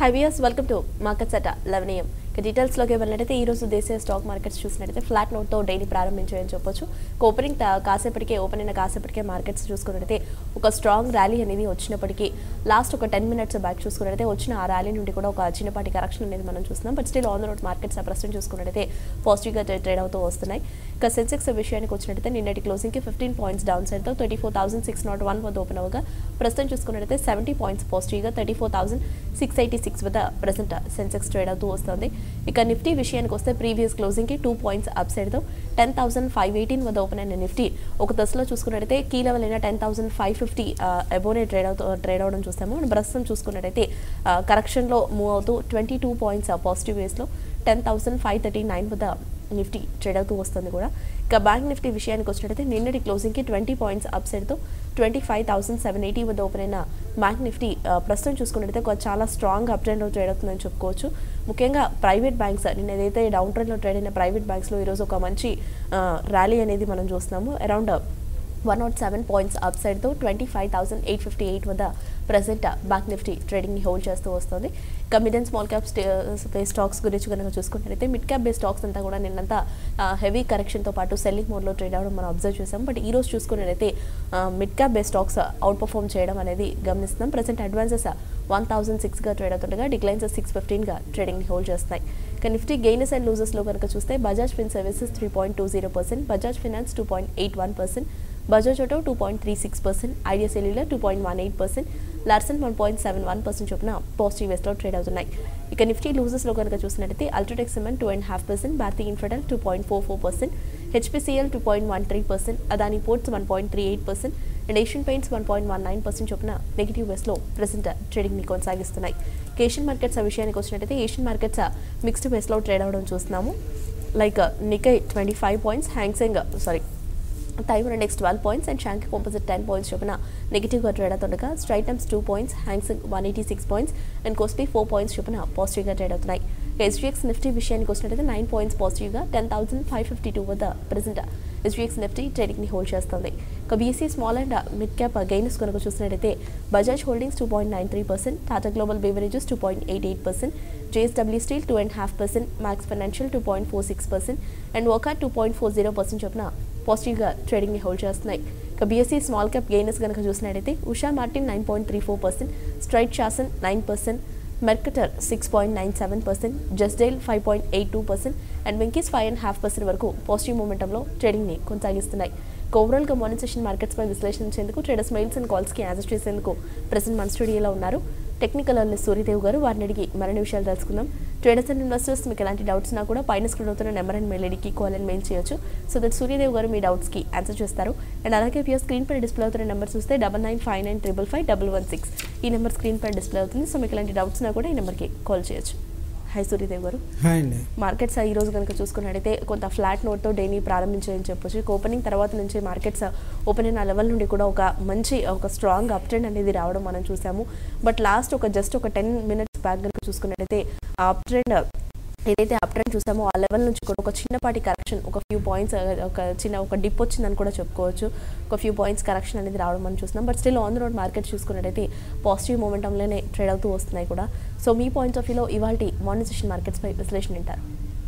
High viewers welcome to market set eleven AM ఇక డీటెయిల్స్లోకి వెళ్ళినట్టయితే ఈ రోజు దేశీయ స్టాక్ మార్కెట్స్ చూసినట్టయితే ఫ్లాట్ నోట్తో డైలీ ప్రారంభించాయని చెప్పొచ్చు ఓపెనింగ్ కాసేపటికే ఓపెన్ అయిన కాసేపటికే మార్కెట్స్ చూసుకున్నట్టయితే ఒక స్ట్రాంగ్ ర్యాలీ అనేది వచ్చినప్పటికీ లాస్ట్ ఒక టెన్ మినిట్స్ బ్యాక్ చూసుకున్నట్టయితే వచ్చిన ఆ ర్యాలీ నుండి కూడా ఒక చిన్నపాటి కరెక్షన్ అనేది మనం చూస్తున్నాం but still on the road markets ప్రస్తుతం చూసుకున్నట్టయితే పాజిటివ్గా ట్రేడ్ అవుతూ వస్తున్నాయి ఇక సెన్సెక్స్ విషయానికి వచ్చినట్టయితే నిన్నటి క్లోజింగ్కి ఫిఫ్టీన్ పాయింట్స్ డౌన్ సైడ్తో thirty four thousand six nought one వద్ద ఓపెన్ అవగా ప్రస్తుతం చూసుకున్నట్టయితే సెవెంటీ పాయింట్స్ పాజిటివ్గా thirty four thousand six eighty six వద్ద ప్రజెంట్ సెన్సెక్స్ ట్రేడ్ అవుతూ వస్తుంది ఇక నిఫ్టీ విషయానికి వస్తే ప్రీవియస్ క్లోజింగ్కి టూ పాయింట్స్ అప్ సైడ్తో టెన్ థౌసండ్ ఫైవ్ ఎయిటీన్ వద్ద ఓపెన్ అయిన నిఫ్టీ ఒక దశలో చూసుకున్నట్టయితే కీ లెవెల్ అయిన టెన్ థౌసండ్ ఫైవ్ ఫిఫ్టీ అబోనే ట్రేడ్ అవుతూ ట్రేడ్ అవడం చూస్తాము అండ్ ప్రస్తుతం చూసుకున్నట్టయితే కరెక్షన్లో మూవ్ అవుతూ ట్వంటీ టూ పాయింట్స్ పాజిటివ్ వేస్లో ten thousand five thirty nine వద్ద నిఫ్టీ ట్రేడ్ అవుతూ వస్తుంది కూడా ఇక బ్యాంక్ నిఫ్టీ విషయానికి వచ్చినట్టయితే నిన్నటి క్లోజింగ్కి ట్వంటీ పాయింట్స్ అప్ సైడ్తో twenty five thousand seven eighty వద్ద ఓపెన్ అయిన బ్యాంక్ నిఫ్టీ ఆ, ప్రస్తుతం చూసుకున్నట్టయితే ఒక చాలా స్ట్రాంగ్ అప్ ట్రెండ్లో ట్రేడ్ అవుతుందని చెప్పుకోవచ్చు ముఖ్యంగా ప్రైవేట్ బ్యాంక్స్ నిన్న ఏదైతే డౌన్ ట్రెండ్లో ట్రేడ్ అయిన ప్రైవేట్ బ్యాంక్స్లో ఈరోజు ఒక మంచి ర్యాలీ అనేది మనం చూస్తున్నాము around one nought seven points up సైడ్తో twenty five thousand eight fifty eight వద్ద ప్రజెంట్ బ్యాంక్ నిఫ్టీ ట్రేడింగ్ని హోల్డ్ చేస్తూ వస్తుంది ఇక మిడ్ అండ్ స్మాల్ క్యాప్ బే స్టాక్స్ గురించి కనుక చూసుకున్నట్లయితే మిడ్ క్యాప్ బే స్టాక్స్ అంతా కూడా నిన్నంతా హెవీ కరెక్షన్తో పాటు సెల్లింగ్ మోడ్లో ట్రేడ్ అవ్వడం మనం అబ్జర్వ్ చేసాం బట్ ఈ రోజు చూసుకున్నట్లయితే మిడ్ క్యాప్ బే స్టాక్స్ అవుట్ పర్ఫామ్ చేయడం అనేది గమనిస్తున్నాం ప్రజెంట్ అడ్వాన్సెస్ వన్ థౌసండ్ సిక్స్గా ట్రేడ్ అవుతుండగా డిక్లైన్స్ సిక్స్ ఫిఫ్టీన్గా ట్రేడింగ్ని హోల్డ్ చేస్తాయి ఇక నిఫ్టీ గెయినర్స్ అండ్ లూజర్స్లో కనుక చూస్తే Bajaj fin services three point two zero percent Bajaj finance two point eight one percent Bajaj auto two point three six percent Idea cellular two point one eight percent Larsen one point seven one percent చొప్పున positive వేస్లో trade అవుతున్నాయి ఇక Nifty లూజర్స్లో కనుక చూసినట్టయితే UltraTech cement two and half percent Bharti Infratel two point four four percent HPCL two point one three percent Adani ports one point three eight percent and Asian paints one point one nine percent చొప్పున negative వేస్లో present ట్రేడింగ్ని కొనసాగిస్తున్నాయి ఇక Asian markets విషయానికి వచ్చినట్టయితే Asian markets mixed వేస్లో trade అవ్వడం చూస్తున్నాము like Nikkei twenty five points Hang Seng sorry Taiwan index twelve points and Shanghai composite ten points చొప్పున నెగిటివ్గా ట్రేడ్ అవుతుండగా Straits Times two points Hang Seng one eighty six points and KOSPI four points చొప్పున పాజిటివ్గా trade అవుతున్నాయి SGX Nifty విషయానికి వచ్చినట్టయితే nine points పాజిటివ్గా ten thousand five fifty two వద్ద ప్రజెంట్ ఎస్జీఎక్స్ నిఫ్టీ ట్రేడింగ్ని హోల్డ్ చేస్తుంది ఇక BSE small and mid cap gains కనుక చూసినట్టయితే Bajaj holdings two point nine three percent Tata global beverages two point eight eight percent JSW steel two and half percent Max financial two point four six percent and ఓకా two point four zero percent చొప్పున పాజిటివ్గా ట్రేడింగ్ని hold చేస్తున్నాయి ఇక BSc small cap gainers కనుక చూసినట్టయితే Usha Martin nine point three four percent Strides Shasun nine percent Mercator six point nine seven percent Just Dial five point eight two percent and Venky's five and half percent వరకు positive మూమెంటంలో ట్రేడింగ్ని కొనసాగిస్తున్నాయి ఇక ఓవరాల్గా monetization మార్కెట్స్పై విశ్లేషించేందుకు ట్రేడర్స్ మెయిల్స్ అండ్ కాల్స్కి answer చేసేందుకు ప్రెసెంట్ మన స్టూడియోలో ఉన్నారు టెక్నికల్ అనలిస్ట్ సూర్యదేవ్ గారు వారిని అడిగి మరిన్ని విషయాలు తెలుసుకుందాం ట్రేడర్స్ అండ్ ఇన్వెస్టర్స్ మీకు ఎలాంటి డౌట్స్ ఉన్నా కూడా పైన స్క్రీన్ అవుతున్న నెంబర్ అండ్ మెయిల్ ఐడికి కాల్ అండ్ మెయిల్ చేయొచ్చు సో దట్ సూర్యదేవ్ గారు మీ డౌట్స్కి ఆన్సర్ చేస్తారు అండ్ అలాగే ఇప్పుడు స్క్రీన్ పై డిస్ప్లే అవుతున్న నెంబర్ చూస్తే double nine five nine triple five double one six ఈ నెంబర్ స్క్రీన్ పై డిస్ప్లే అవుతుంది సో మీకు ఎలాంటి డౌట్స్ ఉన్నా కూడా ఈ నెంబర్కి కాల్ చేయొచ్చు హాయ్ సూర్యదేవ్ గారు హాయ్ అండి మార్కెట్స్ ఈ రోజు కనుక చూసుకున్నట్టయితే కొంత ఫ్లాట్ నోట్తో డైలీ ప్రారంభించాయని చెప్పొచ్చు ఇక ఓపెనింగ్ తర్వాత నుంచి మార్కెట్స్ ఓపెన్ అయిన లెవెల్ నుండి కూడా ఒక మంచి ఒక స్ట్రాంగ్ అప్ ట్రెండ్ అనేది రావడం మనం చూసాము బట్ లాస్ట్ ఒక జస్ట్ ఒక టెన్ మినిట్స్ బ్యాక్ కనుక చూసుకున్నట్టయితే ఆ అప్ ట్రెండ్ ఏదైతే అప్ ట్రెండ్ చూసామో ఆ లెవెల్ నుంచి కూడా ఒక చిన్నపాటి కరెక్షన్ ఒక ఫ్యూ పాయింట్స్ ఒక చిన్న ఒక డిప్ వచ్చిందని కూడా చెప్పుకోవచ్చు ఒక ఫ్యూ పాయింట్స్ కరెక్షన్ అనేది రావడం మనం చూస్తున్నాం but still on the road market చూసుకున్నట్టయితే పాజిటివ్ మూమెంటంలోనే ట్రేడ్ అవుతూ వస్తున్నాయి కూడా సో మీ పాయింట్స్ ఆఫ్ వ్యూలో ఇవాళ మానిటైజేషన్ మార్కెట్స్పై విశ్లేషణ వింటారు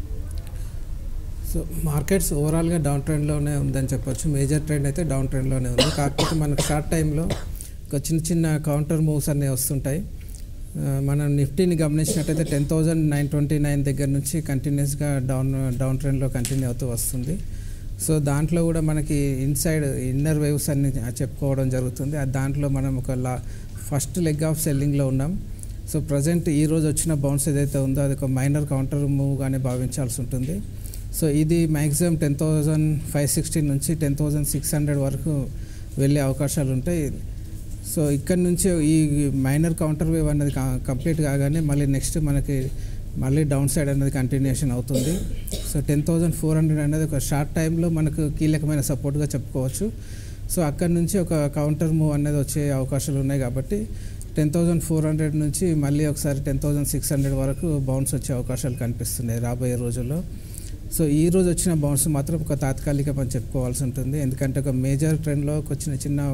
సో మార్కెట్స్ ఓవరాల్గా డౌన్ ట్రెండ్లోనే ఉందని చెప్పొచ్చు మేజర్ ట్రెండ్ అయితే డౌన్ ట్రెండ్లోనే ఉంది కాకపోతే మనకు షార్ట్ టైంలో ఒక చిన్న చిన్న కౌంటర్ మూవ్స్ అన్నీ వస్తుంటాయి ఆ, మనం నిఫ్టీని గమనించినట్టయితే ten thousand nine twenty nine దగ్గర నుంచి కంటిన్యూస్గా డౌన్ డౌన్ ట్రెండ్లో కంటిన్యూ అవుతూ వస్తుంది సో దాంట్లో కూడా మనకి ఇన్సైడ్ ఇన్నర్ వేవ్స్ అన్ని చెప్పుకోవడం జరుగుతుంది ఆ దాంట్లో మనం ఒక లా ఫస్ట్ లెగ్ ఆఫ్ సెల్లింగ్లో ఉన్నాం సో ప్రజెంట్ ఈ రోజు వచ్చిన బౌన్స్ ఏదైతే ఉందో అది ఒక మైనర్ కౌంటర్ మూవ్గానే భావించాల్సి ఉంటుంది సో ఇది maximum ten thousand five sixty నుంచి టెన్ థౌజండ్ సిక్స్ హండ్రెడ్ వరకు వెళ్ళే అవకాశాలు ఉంటాయి సో ఇక్కడ నుంచి ఈ మైనర్ కౌంటర్ వేవ్ అనేది కంప్లీట్ కాగానే మళ్ళీ నెక్స్ట్ మనకి మళ్ళీ డౌన్ సైడ్ అనేది కంటిన్యూషన్ అవుతుంది so ten thousand four hundred అనేది ఒక షార్ట్ టైంలో మనకు కీలకమైన సపోర్ట్గా చెప్పుకోవచ్చు సో అక్కడ నుంచి ఒక కౌంటర్ మూవ్ అనేది వచ్చే అవకాశాలు ఉన్నాయి కాబట్టి టెన్ థౌజండ్ ఫోర్ హండ్రెడ్ నుంచి మళ్ళీ ఒకసారి టెన్ థౌజండ్ సిక్స్ హండ్రెడ్ వరకు బౌన్స్ వచ్చే అవకాశాలు కనిపిస్తున్నాయి రాబోయే రోజుల్లో సో ఈ రోజు వచ్చిన బౌన్స్ మాత్రం ఒక తాత్కాలికం అని చెప్పుకోవాల్సి ఉంటుంది ఎందుకంటే ఒక మేజర్ ట్రెండ్లో ఒక చిన్న చిన్న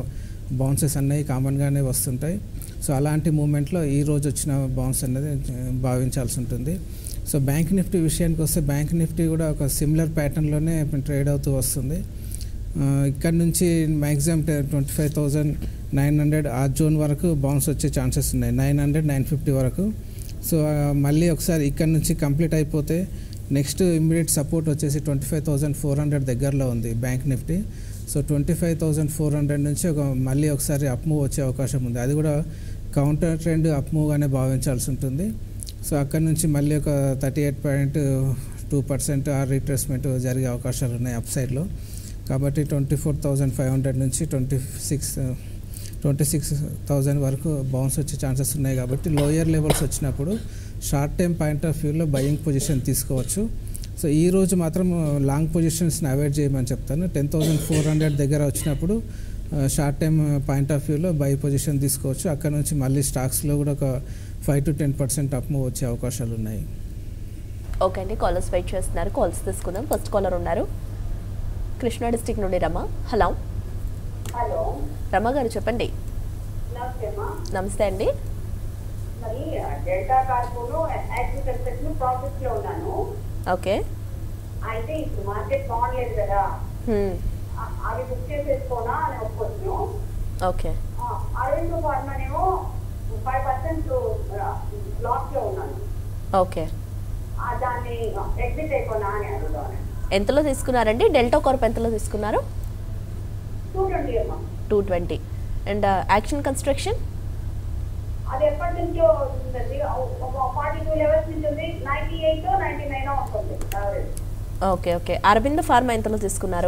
బౌన్సెస్ అన్నవి కామన్గానే వస్తుంటాయి సో అలాంటి మూమెంట్లో ఈ రోజు వచ్చిన బౌన్స్ అనేది ఆ, భావించాల్సి ఉంటుంది సో బ్యాంక్ నిఫ్టీ విషయానికి వస్తే బ్యాంక్ నిఫ్టీ కూడా ఒక సిమిలర్ ప్యాటర్న్లోనే ట్రేడ్ అవుతూ వస్తుంది ఆ, ఇక్కడ నుంచి maximum twenty five thousand nine hundred ఆ జోన్ వరకు బౌన్స్ వచ్చే ఛాన్సెస్ ఉన్నాయి నైన్ హండ్రెడ్ నైన్ ఫిఫ్టీ వరకు సో ఆ, మళ్ళీ ఒకసారి ఇక్కడ నుంచి కంప్లీట్ అయిపోతే నెక్స్ట్ ఇమ్మీడియట్ సపోర్ట్ వచ్చేసి twenty five thousand four hundred దగ్గరలో ఉంది bank Nifty so twenty five thousand four hundred నుంచి ఒక మళ్ళీ ఒకసారి అప్ మూవ్ వచ్చే అవకాశం ఉంది అది కూడా కౌంటర్ ట్రెండ్ అప్ మూవ్గానే భావించాల్సి ఉంటుంది సో అక్కడ నుంచి మళ్ళీ ఒక thirty eight point two percent ఆ రీట్రేస్మెంట్ జరిగే అవకాశాలు ఉన్నాయి అప్ సైడ్లో కాబట్టి twenty four thousand five hundred నుంచి twenty six twenty six thousand వరకు బౌన్స్ వచ్చే ఛాన్సెస్ ఉన్నాయి కాబట్టి లోయర్ లెవెల్స్ వచ్చినప్పుడు షార్ట్ టైం పాయింట్ ఆఫ్ వ్యూలో బయింగ్ పొజిషన్ తీసుకోవచ్చు సో ఈ రోజు మాత్రం లాంగ్ పొజిషన్స్ని అవాయిడ్ చేయమని చెప్తాను టెన్ థౌజండ్ ఫోర్ హండ్రెడ్ దగ్గర వచ్చినప్పుడు షార్ట్ టైం పాయింట్ ఆఫ్ వ్యూలో బై పొజిషన్ తీసుకోవచ్చు అక్కడ నుంచి మళ్ళీ స్టాక్స్లో కూడా ఒక five to ten percent up move వచ్చే అవకాశాలు ఉన్నాయి ఓకే అండి కాలర్స్ వెయిట్ చేస్తున్నారు కాల్స్ తీసుకుందాం ఫస్ట్ కాలర్ ఉన్నారు కృష్ణా డిస్టిక్ నుండి రమ హలో హలో రమ గారు చెప్పండి నమస్తే అమ్మా నమస్తే అండి మరి డెల్టా కార్పోను యాక్సిస్ కన్స్ట్రక్షన్ ప్రాసెస్ లో ఉన్నాను ఓకే అయితే ఇప్పుడు మార్కెట్ బాగుండలేదు కదా హ్మ్. ఆ- అవి బుక్ చేసేసుకోనా అని ఒప్పుకొచ్చును ఓకే అరవింద్ ఫార్మనేమో ఫైవ్ పర్సెంట్ లాస్ లో ఉన్నాను ఓకే ఆ, దాన్ని ఎగ్జిట్ అయిపోనా అని అడుగుదామని ఎంతలో తీసుకున్నారండి డెల్టా కార్ప్ ఎంతలో తీసుకున్నారు చూడండి అమ్మా two twenty and Action Construction అది ఎప్పటి నుంచో ఉందండి ఫార్టీ టూ లెవెల్స్ నుంచి ఉంది నైన్టీ ఎయిట్ నైన్టీ నైన్ ఉంటుంది average okay okay Aravind Pharma ఎంతలో తీసుకున్నారు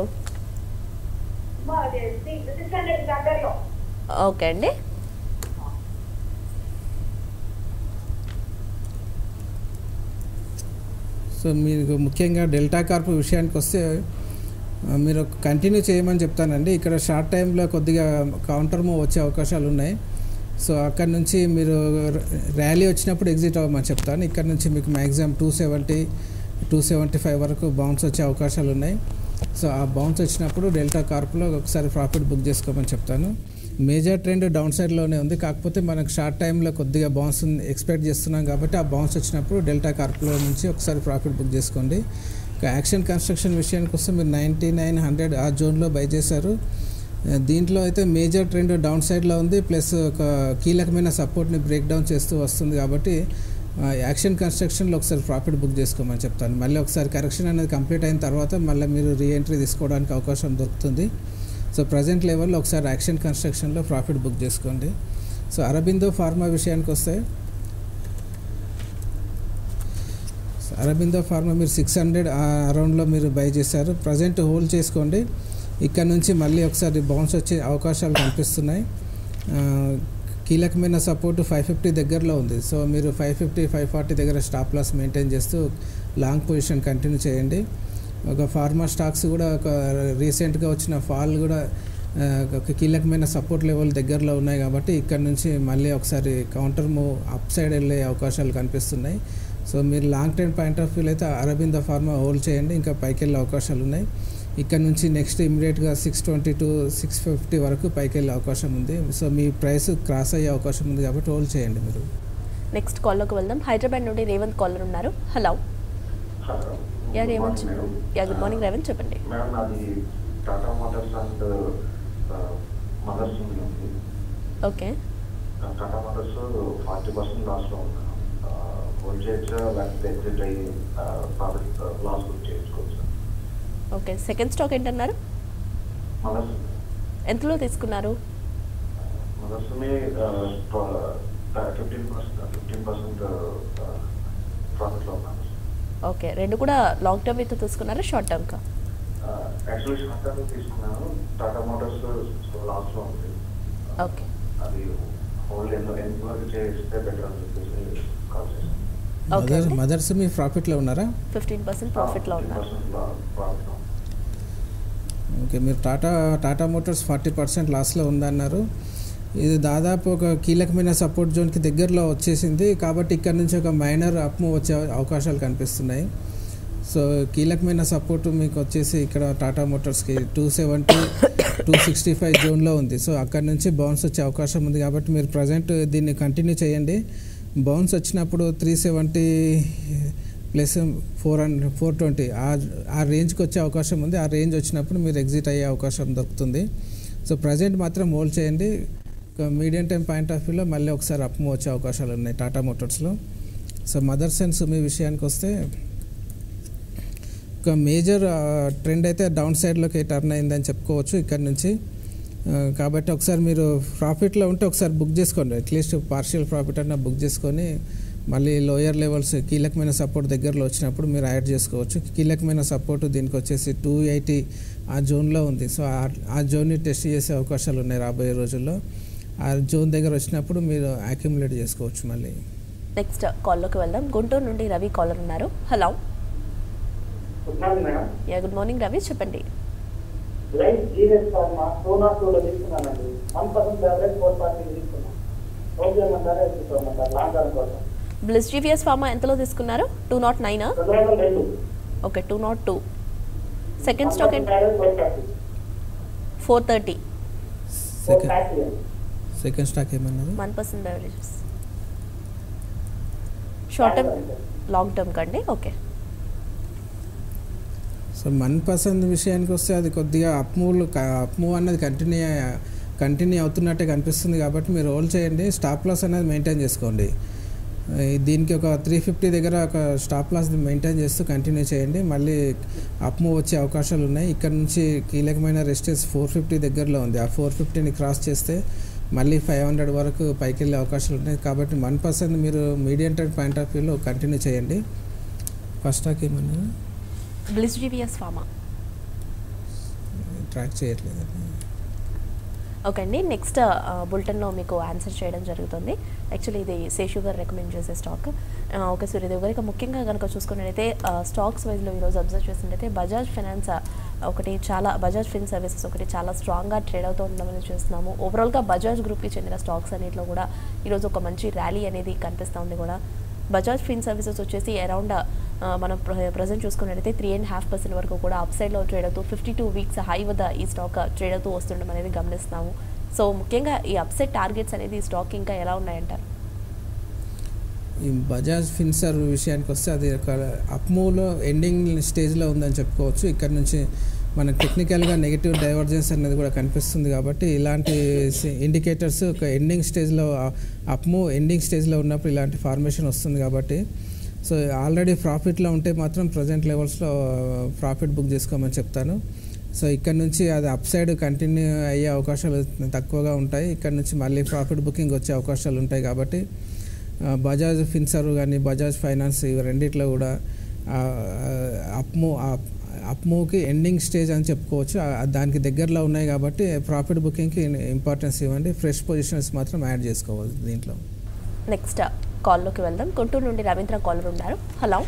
సిక్స్ హండ్రెడ్ దగ్గరలో ఓకే అండి సో మీకు ముఖ్యంగా డెల్టా కార్ప్ విషయానికి వస్తే ఆ, మీరు కంటిన్యూ చేయమని చెప్తానండి ఇక్కడ షార్ట్ టైంలో కొద్దిగా కౌంటర్ మూవ్ వచ్చే అవకాశాలు ఉన్నాయి సో అక్కడ నుంచి మీరు ర్యాలీ వచ్చినప్పుడు ఎగ్జిట్ అవ్వమని చెప్తాను ఇక్కడ నుంచి మీకు maximum two seventy two seventy five వరకు బౌన్స్ వచ్చే అవకాశాలు ఉన్నాయి సో ఆ బౌన్స్ వచ్చినప్పుడు డెల్టా కార్ప్లో ఒకసారి ప్రాఫిట్ బుక్ చేసుకోమని చెప్తాను మేజర్ ట్రెండ్ డౌన్ సైడ్లోనే ఉంది కాకపోతే మనకు షార్ట్ టైంలో కొద్దిగా బౌన్స్ ఎక్స్పెక్ట్ చేస్తున్నాం కాబట్టి ఆ బౌన్స్ వచ్చినప్పుడు డెల్టా కార్ప్లో నుంచి ఒకసారి ప్రాఫిట్ బుక్ చేసుకోండి ఇక యాక్షన్ కన్స్ట్రక్షన్ విషయానికి వస్తే మీరు నైంటీ నైన్ హండ్రెడ్ ఆ జోన్లో బై చేశారు ఆ, దీంట్లో అయితే మేజర్ ట్రెండ్ డౌన్ సైడ్లో ఉంది ప్లస్ ఒక కీలకమైన సపోర్ట్ని బ్రేక్ డౌన్ చేస్తూ వస్తుంది కాబట్టి ఆ, యాక్షన్ కన్స్ట్రక్షన్లో ఒకసారి ప్రాఫిట్ బుక్ చేసుకోమని చెప్తాను మళ్ళీ ఒకసారి కరెక్షన్ అనేది కంప్లీట్ అయిన తర్వాత మళ్ళీ మీరు రీఎంట్రీ తీసుకోవడానికి అవకాశం దొరుకుతుంది సో ప్రజెంట్ లెవెల్లో ఒకసారి యాక్షన్ కన్స్ట్రక్షన్లో ప్రాఫిట్ బుక్ చేసుకోండి సో అరబిందో ఫార్మా విషయానికి వస్తే అరబిందో ఫార్మా మీరు సిక్స్ హండ్రెడ్ అరౌండ్లో మీరు బై చేశారు ప్రజెంట్ హోల్డ్ చేసుకోండి ఇక్కడ నుంచి మళ్ళీ ఒకసారి బౌన్స్ వచ్చే అవకాశాలు కనిపిస్తున్నాయి ఆ, కీలకమైన సపోర్ట్ ఫైవ్ ఫిఫ్టీ దగ్గరలో ఉంది సో మీరు ఫైవ్ ఫిఫ్టీ ఫైవ్ ఫార్టీ దగ్గర స్టాప్ లాస్ మెయింటైన్ చేస్తూ లాంగ్ పొజిషన్ కంటిన్యూ చేయండి ఒక ఫార్మా స్టాక్స్ కూడా ఒక రీసెంట్గా వచ్చిన ఫాల్ కూడా ఆ, ఒక కీలకమైన సపోర్ట్ లెవెల్ దగ్గరలో ఉన్నాయి కాబట్టి ఇక్కడ నుంచి మళ్ళీ ఒకసారి కౌంటర్ మూవ్ అప్ సైడ్ వెళ్ళే అవకాశాలు కనిపిస్తున్నాయి సో మీరు లాంగ్ టర్మ్ పాయింట్ ఆఫ్ వ్యూలో అయితే అరబింద ఫార్మా హోల్డ్ చేయండి ఇంకా పైకి వెళ్ళే అవకాశాలు ఉన్నాయి ఇక్కడ నుంచి నెక్స్ట్ ఇమీడియట్గా six twenty to six fifty వరకు పైకి వెళ్ళే అవకాశం ఉంది సో మీ ప్రైస్ క్రాస్ అయ్యే అవకాశం ఉంది కాబట్టి హోల్డ్ చేయండి మీరు నెక్స్ట్ కాల్లోకి వెళ్దాం హైదరాబాద్ నుండి రేవంత్ కాలర్ ఉన్నారు hello hello ya good Revanth morning madam ya good morning Revanth చెప్పండి మేడం నాది టాటా మోటార్స్ అండ్ మదర్స్ ఉంది ఓకే ఆ, టాటా మోటార్స్ ఫార్టీ పర్సెంట్ లాస్లో ఉన్నాను హోల్డ్ చేయొచ్చా లేకపోతే ఎగ్జిట్ అయ్యి ప్రాఫిట్ లాస్ బుక్ చేసుకోవచ్చా ఓకే సెకండ్ స్టాక్ ఏంటన్నారు మదర్స్ ఎంతలో తీసుకున్నారు మదర్స్ని ఫిఫ్టీన్ పర్సెంట్ ఫిఫ్టీన్ పర్సెంట్ ప్రాఫిట్లో ఉన్నాను ఓకే రెండు కూడా లాంగ్ టర్మ్ అయితే తీసుకున్నారా షార్ట్ టర్మ్కా యాక్చువల్లీ షార్ట్ టర్మ్ తీసుకున్నాను టాటా మోటార్స్ లాస్ట్లో ఉంది ఓకే అది హోల్డ్ ఎన్నో ఎంత వరకు చేస్తే బెటర్ అని చెప్పేసి కాల్ చేశాను ఓకే మదర్ అండి మదర్స్ మీ ప్రాఫిట్లో ఉన్నారా ఫిఫ్టీన్ పర్సెంట్ ప్రాఫిట్లో ఉన్నారు ప్రాఫిట్లో ఓకే మీరు Tata Tata Motors forty percent లాస్లో ఉందన్నారు ఇది దాదాపు ఒక కీలకమైన సపోర్ట్ జోన్కి దగ్గరలో వచ్చేసింది కాబట్టి ఇక్కడ నుంచి ఒక మైనర్ అప్ మూవ్ వచ్చే అవకాశాలు కనిపిస్తున్నాయి సో కీలకమైన సపోర్ట్ మీకు వచ్చేసి ఇక్కడ టాటా మోటార్స్కి two seventy two sixty five జోన్లో ఉంది సో అక్కడ నుంచి బౌన్స్ వచ్చే అవకాశం ఉంది కాబట్టి మీరు ప్రజెంట్ దీన్ని కంటిన్యూ చేయండి బౌన్స్ వచ్చినప్పుడు three seventy plus four hundred four twenty ఆ ఆ రేంజ్కి వచ్చే అవకాశం ఉంది ఆ రేంజ్ వచ్చినప్పుడు మీరు ఎగ్జిట్ అయ్యే అవకాశం దొరుకుతుంది సో ప్రజెంట్ మాత్రం హోల్డ్ చేయండి మీడియం టైం పాయింట్ ఆఫ్ వ్యూలో మళ్ళీ ఒకసారి అప్ మూవ్ వచ్చే అవకాశాలు ఉన్నాయి టాటా మోటార్స్లో సో మదర్స్ అండ్ సుమి విషయానికి వస్తే ఒక మేజర్ ట్రెండ్ అయితే డౌన్ సైడ్లోకి టర్న్ అయిందని చెప్పుకోవచ్చు ఇక్కడ నుంచి ఆ, కాబట్టి ఒకసారి మీరు ప్రాఫిట్లో ఉంటే ఒకసారి బుక్ చేసుకోండి అట్లీస్ట్ పార్షియల్ ప్రాఫిట్ అన్న బుక్ చేసుకొని మళ్ళీ లోయర్ లెవెల్స్ కీలకమైన సపోర్ట్ దగ్గరలో వచ్చినప్పుడు మీరు యాడ్ చేసుకోవచ్చు కీలకమైన సపోర్ట్ దీనికి వచ్చేసి టూ ఎయిటీ ఆ జోన్లో ఉంది సో ఆ- ఆ జోన్ని టెస్ట్ చేసే అవకాశాలు ఉన్నాయి రాబోయే రోజుల్లో ఆ జోన్ దగ్గర వచ్చినప్పుడు మీరు అక్యుములేట్ చేసుకోవచ్చు మళ్ళీ నెక్స్ట్ కాల్లోకి వెళ్దాం గుంటూరు నుండి రవి కాలర్ ఉన్నారు hello good morning madam ya good morning Ravi చెప్పండి లైఫ్ జీవెస్ ఫార్మా టూ నాట్ టూలో తీసుకున్నానండి one percent average four forty తీసుకున్నాను ఓకే చేయమంటారా తీసుకోమంటారు లాంగ్ టర్మ్ కోసం బ్లిస్ జీవిఎస్ ఫార్మా ఎంతలో తీసుకున్నారు టూ నాట్ నైన్ రెండు వందల రెండు okay two naught two second stock ఏంటి four thirty four thirty four second thirty second stock ఏమన్నారు one percent beverages short term long term కండి ఓకే సో మన్ పసంద్ విషయానికి వస్తే అది కొద్దిగా అప్మూవ్ అప్మూవ్ అన్నది కంటిన్యూ కంటిన్యూ అవుతున్నట్టే కనిపిస్తుంది కాబట్టి మీరు రోల్ చేయండి స్టాప్ లాస్ అనేది మెయింటైన్ చేసుకోండి ఈ దీనికి ఒక త్రీ ఫిఫ్టీ దగ్గర ఒక స్టాప్ లాస్ మెయింటైన్ చేస్తూ కంటిన్యూ చేయండి మళ్ళీ అప్మూవ్ వచ్చే అవకాశాలు ఉన్నాయి ఇక్కడ నుంచి కీలకమైన రెస్టెన్స్ ఫోర్ ఫిఫ్టీ దగ్గరలో ఉంది ఆ ఫోర్ ఫిఫ్టీని క్రాస్ చేస్తే మళ్ళీ ఫైవ్ హండ్రెడ్ వరకు పైకి వెళ్ళే అవకాశాలు ఉన్నాయి కాబట్టి వన్ పర్సెంట్ మీరు మీడియం టైం పాయింట్ ఆఫ్ వ్యూలో కంటిన్యూ చేయండి ఫస్ట్ స్టాక్ ఏమన్నారు బ్లిస్ జీవిఎస్ ఫార్మా ట్రాక్ చేయట్లేదండి ఓకే అండి నెక్స్ట్ బులెటిన్లో మీకు ఆన్సర్ చేయడం జరుగుతుంది యాక్చువల్లీ ఇది శేషు గారు రికమెండ్ చేసే స్టాక్ ఆ, ఓకే సూర్యదేవ్ గారు ఇక ముఖ్యంగా కనుక చూసుకున్నట్టయితే ఆ, స్టాక్స్ వైజ్లో ఈరోజు అబ్జర్వ్ చేసినట్టయితే బజాజ్ ఫైనాన్స్ ఆ, ఒకటి చాలా బజాజ్ ఫిన్ సర్వీసెస్ ఒకటి చాలా స్ట్రాంగ్గా ట్రేడ్ అవుతూ ఉండమని చూస్తున్నాము ఓవరాల్గా బజాజ్ గ్రూప్కి చెందిన స్టాక్స్ అన్నింటిలో కూడా ఈరోజు ఒక మంచి ర్యాలీ అనేది కనిపిస్తూ ఉంది కూడా బజాజ్ ఫిన్ సర్వీసెస్ వచ్చేసి అరౌండ్ మనం ప్రజెంట్ చూసుకున్నట్టయితే త్రీ అండ్ హాఫ్ పర్సెంట్ వరకు కూడా అప్ సైడ్లో ట్రేడ్ అవుతూ ఫిఫ్టీ టూ వీక్స్ హై వద్ద ఈ స్టాక్ ట్రేడ్ అవుతూ వస్తుండడం అనేది గమనిస్తున్నాము సో ముఖ్యంగా ఈ అప్సెట్ టార్గెట్స్ అనేది ఈ స్టాక్ ఇంకా ఎలా ఉన్నాయంటారు ఈ బజాజ్ ఫిన్సర్ విషయానికి వస్తే అది ఒక అప్మూవ్లో ఎండింగ్ స్టేజ్లో ఉందని చెప్పుకోవచ్చు ఇక్కడ నుంచి మనకు టెక్నికల్గా నెగిటివ్ డైవర్జెన్స్ అనేది కూడా కనిపిస్తుంది కాబట్టి ఇలాంటి ఇండికేటర్స్ ఒక ఎండింగ్ స్టేజ్లో అప్మూవ్ ఎండింగ్ స్టేజ్లో ఉన్నప్పుడు ఇలాంటి ఫార్మేషన్ వస్తుంది కాబట్టి సో ఆల్రెడీ ప్రాఫిట్లో ఉంటే మాత్రం ప్రజెంట్ లెవెల్స్లో ప్రాఫిట్ బుక్ చేసుకోమని చెప్తాను సో ఇక్కడ నుంచి అది అప్ సైడ్ కంటిన్యూ అయ్యే అవకాశాలు తక్కువగా ఉంటాయి ఇక్కడ నుంచి మళ్ళీ ప్రాఫిట్ బుకింగ్ వచ్చే అవకాశాలు ఉంటాయి కాబట్టి ఆ, బజాజ్ ఫిన్సర్ కానీ బజాజ్ ఫైనాన్స్ ఇవి రెండిట్లో కూడా అప్మూ అప్మూవ్కి ఎండింగ్ స్టేజ్ అని చెప్పుకోవచ్చు ఆ, దానికి దగ్గరలో ఉన్నాయి కాబట్టి ప్రాఫిట్ బుకింగ్కి ఇంపార్టెన్స్ ఇవ్వండి ఫ్రెష్ పొజిషన్స్ మాత్రం యాడ్ చేసుకోవాలి దీంట్లో నెక్స్ట్ కాల్లోకి వెళ్దాం గుంటూరు నుండి రవీంద్ర కాలర్ ఉన్నారు హలో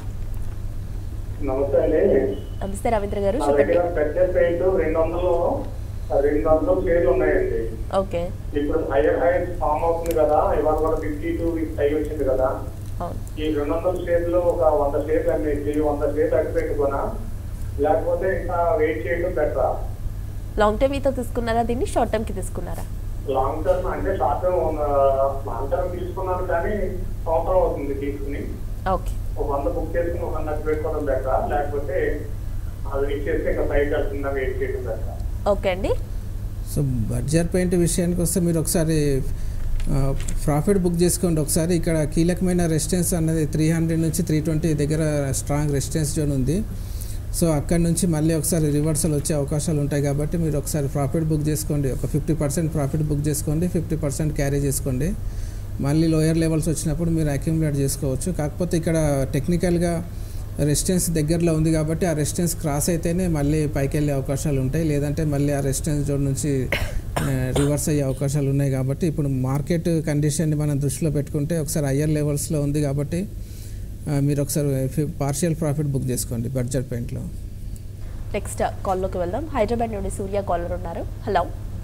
నమస్తే అండి నమస్తే రవీంద్ర గారు నా చెప్పండి దగ్గర పెద్ద పెయింట్ రెండు వందలు రెండు వందలు షేర్లు ఉన్నాయండి ఓకే ఇప్పుడు హైయర్ హైర్ ఫామ్ అవుతుంది కదా ఇవాళ కూడా ఫిఫ్టీ టూ వీక్స్ అయి వచ్చింది కదా అవును ఈ రెండు వందల షేర్లు ఒక వంద షేర్లు అమ్మేసి వంద షేర్లు అడ్డు పెట్టుకున్నా లేకపోతే ఇంకా వెయిట్ చేయడం బెటరా లాంగ్ టర్మ్ ఈతో తీసుకున్నారా దీన్ని షార్ట్ టర్మ్కి తీసుకున్నారా లాంగ్ టర్మ్ అంటే షార్ట్ టర్మ్ లాంగ్ టర్మ్ తీసుకున్నాను కానీ సంవత్సరం అవుతుంది తీసుకుని ఓకే ఒక వంద బుక్ చేసుకుని ఒక వంద పెట్టుకోవడం బెటరా లేకపోతే అది ఇచ్చేస్తే ఇంకా పైకి వెళ్తుందా వెయిట్ చేయడం బెటరా ఓకే అండి సో బడ్జర్ పెయింట్ విషయానికి వస్తే మీరు ఒకసారి ప్రాఫిట్ బుక్ చేసుకోండి ఒకసారి ఇక్కడ కీలకమైన రెసిస్టెన్స్ అన్నది త్రీ హండ్రెడ్ నుంచి త్రీ ట్వంటీ దగ్గర స్ట్రాంగ్ రెసిస్టెన్స్ జోన్ ఉంది సో అక్కడ నుంచి మళ్ళీ ఒకసారి రివర్సల్ వచ్చే అవకాశాలు ఉంటాయి కాబట్టి మీరు ఒకసారి ప్రాఫిట్ బుక్ చేసుకోండి ఒక ఫిఫ్టీ పర్సెంట్ ప్రాఫిట్ బుక్ చేసుకోండి ఫిఫ్టీ పర్సెంట్ క్యారీ చేసుకోండి మళ్ళీ లోయర్ లెవెల్స్ వచ్చినప్పుడు మీరు అక్యుములేట్ చేసుకోవచ్చు కాకపోతే ఇక్కడ టెక్నికల్గా రెసిస్టెన్స్ దగ్గరలో ఉంది కాబట్టి ఆ రెసిస్టెన్స్ క్రాస్ అయితేనే మళ్ళీ పైకి వెళ్ళే అవకాశాలు ఉంటాయి లేదంటే మళ్ళీ ఆ రెసిస్టెన్స్ జోన్ నుంచి రివర్స్ అయ్యే అవకాశాలు ఉన్నాయి కాబట్టి ఇప్పుడు మార్కెట్ కండిషన్ని మనం దృష్టిలో పెట్టుకుంటే ఒకసారి హయ్యర్ లెవెల్స్లో ఉంది కాబట్టి ఆ, మీరు ఒకసారి పార్షియల్ ప్రాఫిట్ బుక్ చేసుకోండి బడ్జెట్ పెయింట్లో నెక్స్ట్ కాల్లోకి వెళ్దాం హైదరాబాద్ నుండి సూర్య కాలర్ ఉన్నారు hello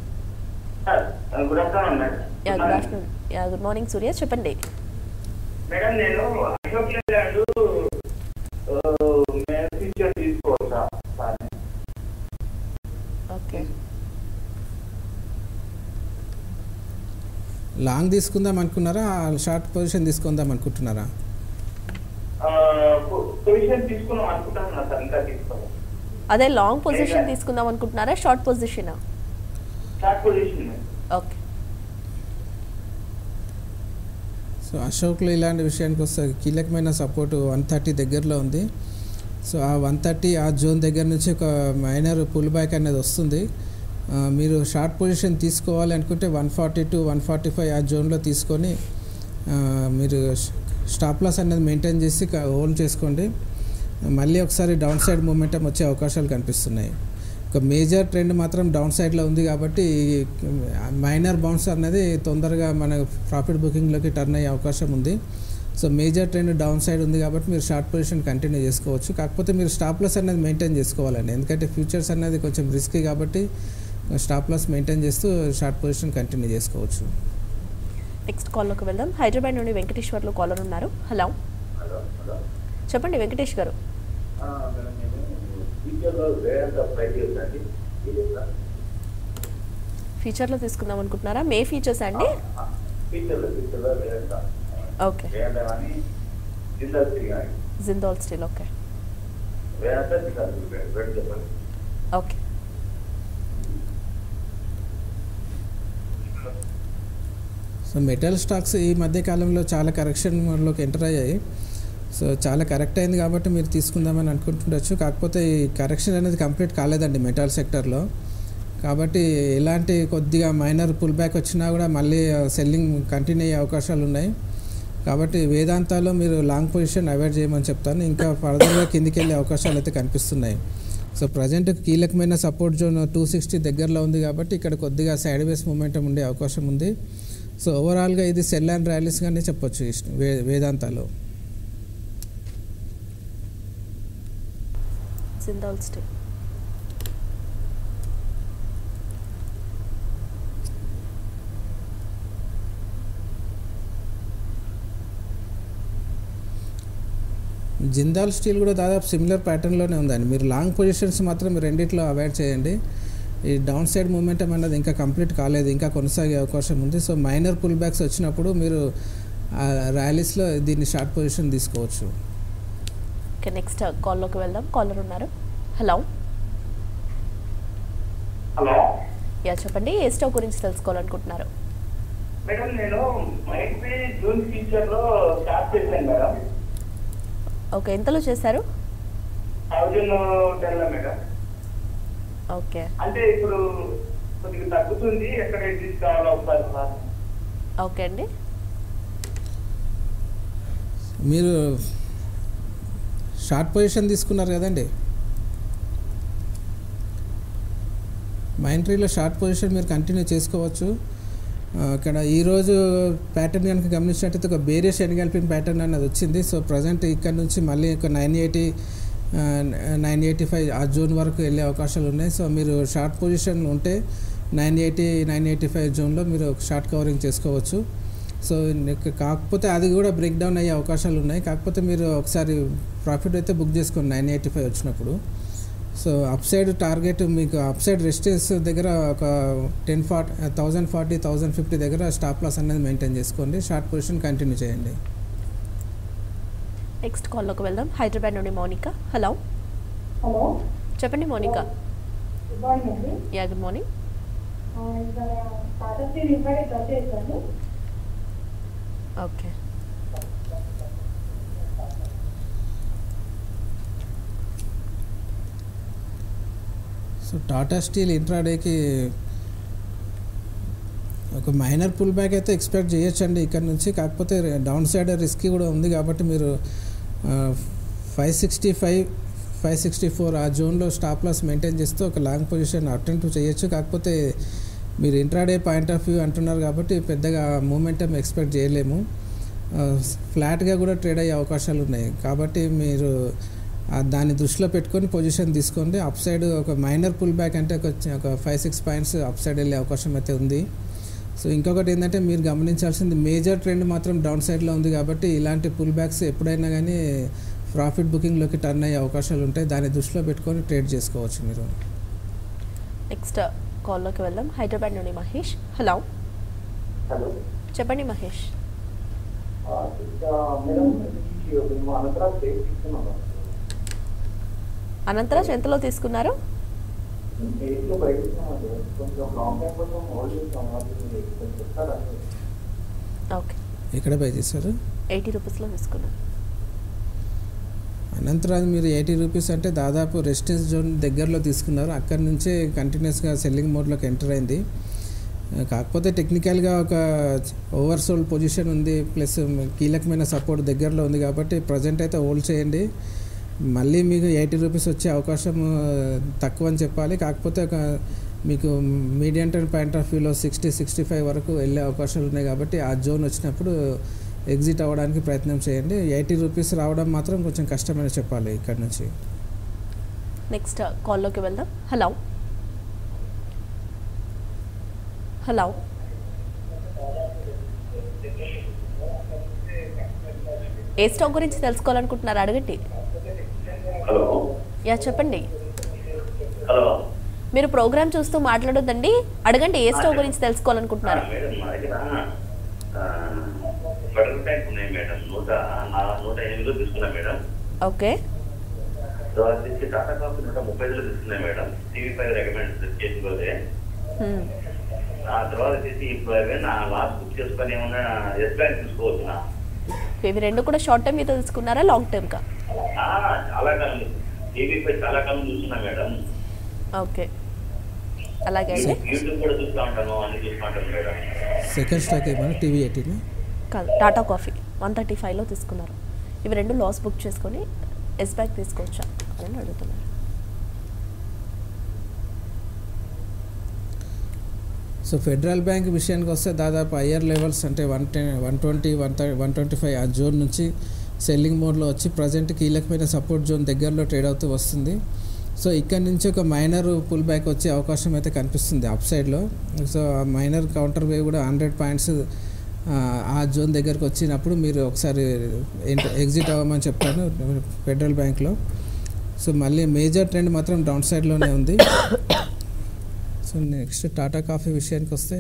good afternoon ya good afternoon ya good morning Surya చెప్పండి మేడం నేను అశోక్ ల్యాండ్ ఓకే లాంగ్ తీసుకుందాం అనుకున్నారా షార్ట్ పొజిషన్ తీసుకుందాం అనుకుంటున్నారా పొజిషన్ తీసుకున్నాం అనుకుంటున్నా సార్ ఇంకా తీసుకోవాలి అదే లాంగ్ పొజిషన్ తీసుకుందాం అనుకుంటున్నారా షార్ట్ పొజిషనా షార్ట్ పొజిషన్ ఓకే సో అశోక్లో ఇలాంటి విషయానికి వస్తే కీలకమైన సపోర్ట్ వన్ థర్టీ దగ్గరలో ఉంది సో ఆ వన్ థర్టీ ఆ జోన్ దగ్గర నుంచి ఒక మైనర్ పుల్ బ్యాక్ అనేది వస్తుంది ఆ, మీరు షార్ట్ పొజిషన్ తీసుకోవాలి అనుకుంటే one forty to one forty five ఆ జోన్లో తీసుకొని ఆ, మీరు స్టాప్ లాస్ అనేది మెయింటైన్ చేసి హోల్డ్ చేసుకోండి మళ్ళీ ఒకసారి డౌన్ సైడ్ మూమెంటం వచ్చే అవకాశాలు కనిపిస్తున్నాయి ఒక మేజర్ ట్రెండ్ మాత్రం డౌన్ సైడ్లో ఉంది కాబట్టి మైనర్ బౌన్స్ అనేది తొందరగా మన ప్రాఫిట్ బుకింగ్లోకి టర్న్ అయ్యే అవకాశం ఉంది so major trend down side ఉంది కాబట్టి మీరు షార్ట్ పొజిషన్ కంటిన్యూ చేసుకోవచ్చు కాకపోతే మీరు స్టాప్ లాస్ అనేది మెయింటైన్ చేసుకోవాలండి ఎందుకంటే ఫ్యూచర్స్ అనేది కొంచెం రిస్కీ కాబట్టి స్టాప్ లాస్ మెయింటైన్ చేస్తూ షార్ట్ పొజిషన్ కంటిన్యూ చేసుకోవచ్చు నెక్స్ట్ కాల్లోకి వెళ్దాం హైదరాబాద్ నుండి వెంకటేశ్వర్లు కాలర్ ఉన్నారు హలో హలో హలో చెప్పండి వెంకటేష్ గారు మేడం నేను ఫ్యూచర్లో వేరేంత ట్రై చేయండి ఫ్యూచర్లో తీసుకుందాం అనుకుంటున్నారా మే ఫీచర్స్ అండి ఫ్యూచర్లో ఫ్యూచర్లో వేరేంత ఓకే వేరేంత కానీ జిందాల్ తిరిగాయి జిందాల్ స్టీల్ ఓకే వేరేంత జిందాల్ వేరే చెప్పండి ఓకే సో మెటల్ స్టాక్స్ ఈ మధ్య కాలంలో చాలా కరెక్షన్లోకి ఎంటర్ అయ్యాయి సో చాలా కరెక్ట్ అయింది కాబట్టి మీరు తీసుకుందామని అనుకుంటుండొచ్చు కాకపోతే ఈ కరెక్షన్ అనేది కంప్లీట్ కాలేదండి మెటల్ సెక్టర్లో కాబట్టి ఎలాంటి కొద్దిగా మైనర్ పుల్ బ్యాక్ వచ్చినా కూడా మళ్ళీ సెల్లింగ్ కంటిన్యూ అయ్యే అవకాశాలు ఉన్నాయి కాబట్టి వేదాంతాలో మీరు లాంగ్ పొజిషన్ అవాయిడ్ చేయమని చెప్తాను ఇంకా ఫర్దర్గా కిందికి వెళ్ళే అవకాశాలు అయితే కనిపిస్తున్నాయి సో ప్రజెంట్ కీలకమైన సపోర్ట్ జోన్ టూ సిక్స్టీ దగ్గరలో ఉంది కాబట్టి ఇక్కడ కొద్దిగా సైడ్ వేస్ మూమెంటం ఉండే అవకాశం ఉంది సో ఓవరాల్గా ఇది సెల్ అండ్ ర్యాలీస్గానే చెప్పొచ్చు ఈ వే వేదాంతాలో జిందాల్ స్టీల్ జిందాల్ స్టీల్ కూడా దాదాపు సిమిలర్ ప్యాటర్న్లోనే ఉందండి మీరు లాంగ్ పొజిషన్స్ మాత్రం మీరు రెండిట్లో అవాయిడ్ చేయండి ఈ డౌన్ సైడ్ మూమెంటం అనేది ఇంకా కంప్లీట్ కాలేదు ఇంకా కొనసాగే అవకాశం ఉంది సో మైనర్ పుల్ బ్యాక్స్ వచ్చినప్పుడు మీరు ఆ ర్యాలీస్లో దీన్ని షార్ట్ పొజిషన్ తీసుకోవచ్చు ఓకే నెక్స్ట్ కాల్లోకి వెళ్దాం కాలర్ ఉన్నారు హలో హలో యా చెప్పండి ఏ స్టాక్ గురించి తెలుసుకోవాలనుకుంటున్నారు మేడం నేను మైట్ బి జూన్ ఫ్యూచర్ లో స్టార్ట్ చేశాను మేడం ఓకే ఎంతలో చేశారు థౌజండ్ టెన్ లో మేడం ఓకే అంటే ఇప్పుడు కొద్దిగా తగ్గుతుంది ఎక్కడ ఎగ్జిస్ట్ కావాలో ఒకసారి సార్ ఓకే అండి మీరు షార్ట్ పొజిషన్ తీసుకున్నారు కదండి మైంట్రీలో షార్ట్ పొజిషన్ మీరు కంటిన్యూ చేసుకోవచ్చు ఆ, ఇక్కడ ఈరోజు ప్యాటర్న్ కనుక గమనించినట్టయితే ఒక బేరియస్ ఎన్గల్పిన్ ప్యాటర్న్ అనేది వచ్చింది సో ప్రజెంట్ ఇక్కడ నుంచి మళ్ళీ ఒక nine eighty nine eighty five ఆ జోన్ వరకు వెళ్ళే అవకాశాలు ఉన్నాయి సో మీరు షార్ట్ పొజిషన్ ఉంటే nine eighty nine eighty five జోన్లో మీరు షార్ట్ కవరింగ్ చేసుకోవచ్చు సో నీకు కాకపోతే అది కూడా బ్రేక్ డౌన్ అయ్యే అవకాశాలు ఉన్నాయి కాకపోతే మీరు ఒకసారి ప్రాఫిట్ అయితే బుక్ చేసుకోండి నైన్ ఎయిటీ ఫైవ్ వచ్చినప్పుడు సో అప్ సైడ్ టార్గెట్ మీకు అప్ సైడ్ రెస్టెన్స్ దగ్గర ఒక ten forty thousand forty thousand fifty దగ్గర స్టాప్ లాస్ అనేది మెయింటైన్ చేసుకోండి షార్ట్ పొజిషన్ కంటిన్యూ చేయండి నెక్స్ట్ కాల్లోకి వెళ్దాం హైదరాబాద్ నుండి మౌనిక హలో హలో చెప్పండి మౌనిక గుడ్ మార్నింగ్ అండి యా గుడ్ మార్నింగ్ ఆ, ఇక్కడ టాటా స్టీల్ ఇన్వైట్ డ్రా చేశాను ఓకే సో టాటా స్టీల్ ఇంట్రాడేకి ఒక మైనర్ పుల్ బ్యాక్ అయితే ఎక్స్పెక్ట్ చేయొచ్చండి ఇక్కడ నుంచి కాకపోతే డౌన్ సైడ్ రిస్క్ కూడా ఉంది కాబట్టి మీరు five sixty five five sixty four ఆ జోన్లో స్టాప్ లాస్ మెయింటైన్ చేస్తూ ఒక లాంగ్ పొజిషన్ అటెంప్ట్ చేయొచ్చు కాకపోతే మీరు ఇంట్రాడే పాయింట్ ఆఫ్ వ్యూ అంటున్నారు కాబట్టి పెద్దగా మూమెంటం ఎక్స్పెక్ట్ చేయలేము ఫ్లాట్గా కూడా ట్రేడ్ అయ్యే అవకాశాలు ఉన్నాయి కాబట్టి మీరు ఆ దాన్ని దృష్టిలో పెట్టుకొని పొజిషన్ తీసుకోండి అప్ సైడ్ ఒక మైనర్ పుల్ బ్యాక్ అంటే ఒక చి- ఒక five six points up side వెళ్ళే అవకాశం అయితే ఉంది సో ఇంకొకటి ఏంటంటే మీరు గమనించాల్సింది మేజర్ ట్రెండ్ మాత్రం డౌన్ సైడ్లో ఉంది కాబట్టి ఇలాంటి పుల్ బ్యాక్స్ ఎప్పుడైనా కానీ ప్రాఫిట్ బుకింగ్లోకి టర్న్ అయ్యే అవకాశాలు ఉంటాయి దాన్ని దృష్టిలో పెట్టుకొని ట్రేడ్ చేసుకోవచ్చు మీరు నెక్స్ట్ కాల్లోకి వెళ్దాం హైదరాబాద్ నుండి మహేష్ హలో హలో చెప్పండి మహేష్ మేడం మేము అనంతరం స్టేట్ తీసుకున్నాం అనంతరాజ్ ఎంతలో తీసుకున్నారు స్టేట్లో బయట ఇస్తున్నామండి కొంచెం లాంగ్ టైం కోసం హోల్డ్ చేస్తాం అది కొంచెం చెప్తారా ఓకే ఎక్కడ పే చేశారు ఎయిటీ రూపీస్లో తీసుకున్నారు అనంతరాజ్ మీరు ఎయిటీ రూపీస్ అంటే దాదాపు రెసిడెన్స్ జోన్ దగ్గరలో తీసుకున్నారు అక్కడి నుంచే కంటిన్యూస్గా సెల్లింగ్ మోడ్లోకి ఎంటర్ అయింది ఆ, కాకపోతే టెక్నికల్గా ఒక ఓవర్ సోల్ పొజిషన్ ఉంది ప్లస్ కీలకమైన సపోర్ట్ దగ్గరలో ఉంది కాబట్టి ప్రజెంట్ అయితే హోల్డ్ చేయండి మళ్ళీ మీకు ఎయిటీ రూపీస్ వచ్చే అవకాశం ఆ, తక్కువ అని చెప్పాలి కాకపోతే ఒక మీకు మీడియం టర్మ్ పాయింట్ ఆఫ్ వ్యూలో సిక్స్టీ సిక్స్టీ ఫైవ్ వరకు వెళ్ళే అవకాశాలు ఉన్నాయి కాబట్టి ఆ జోన్ వచ్చినప్పుడు ఎగ్జిట్ అవ్వడానికి ప్రయత్నం చేయండి ఎయిటీ రూపీస్ రావడం మాత్రం కొంచెం కష్టమని చెప్పాలి ఇక్కడ నుంచి నెక్స్ట్ కాల్లోకి వెళ్దాం హలో హలో ఏ స్టాక్ గురించి తెలుసుకోవాలనుకుంటున్నారు అడగండి హలో యా చెప్పండి హలో మీరు ప్రోగ్రామ్ చూస్తూ మాట్లాడొద్దండి అడగండి ఏ స్టాక్ గురించి తెలుసుకోవాలనుకుంటున్నారు మేడం మా దగ్గర ఫెడరల్ బ్యాంక్ ఉన్నాయి మేడం నూట నా నూట ఎనిమిదిలో తీసుకున్నా మేడం ఓకే తర్వాత వచ్చి టాటా కాఫీ నూట ముప్పై ఐదులో తీసుకున్నా మేడం టీవీ ఫైవ్ రికమెండ్ చేసుకోదే హ్మ్. ఆ తర్వాత వచ్చేసి ఇప్పుడు అవే నా లాస్ట్ బుక్ చేసుకొని ఏమన్నా ఎస్ బ్యాంక్ తీసుకోవచ్చునా ఇవి రెండు కూడా షార్ట్ టర్మ్ మీద తీసుకున్నారా లాంగ్ టర్మ్గా ఆ, చాలా కాలం టీవీ ఫైవ్ చాలా కాలం చూస్తున్నా మేడం ఓకే అలాగే అండి యూట్యూబ్ కూడా చూస్తూ ఉంటాను అన్ని చూస్తూ ఉంటాను మేడం సెకండ్ స్టాక్ ఏమైనా టీవీ ఎయిటీనా కాదు టాటా కాఫీ వన్ థర్టీ ఫైవ్లో తీసుకున్నారు ఇవి రెండు లాస్ బుక్ చేసుకొని ఎస్ బ్యాక్ తీసుకోవచ్చా అని అడుగుతున్నారు సో ఫెడరల్ బ్యాంక్ విషయానికి వస్తే దాదాపు హయ్యర్ లెవెల్స్ అంటే one ten one twenty one thirty one twenty five ఆ జోన్ నుంచి సెల్లింగ్ మోడ్లో వచ్చి ప్రజెంట్ కీలకమైన సపోర్ట్ జోన్ దగ్గరలో ట్రేడ్ అవుతూ వస్తుంది సో ఇక్కడ నుంచి ఒక మైనర్ పుల్ బ్యాక్ వచ్చే అవకాశం అయితే కనిపిస్తుంది అప్ సైడ్లో సో ఆ మైనర్ కౌంటర్ వేవ్ కూడా హండ్రెడ్ పాయింట్స్ ఆ జోన్ దగ్గరకు వచ్చినప్పుడు మీరు ఒకసారి ఎగ్జిట్ అవ్వమని చెప్తాను ఫెడరల్ బ్యాంక్లో సో మళ్ళీ మేజర్ ట్రెండ్ మాత్రం డౌన్ సైడ్లోనే ఉంది సో నెక్స్ట్ టాటా కాఫీ విషయానికి వస్తే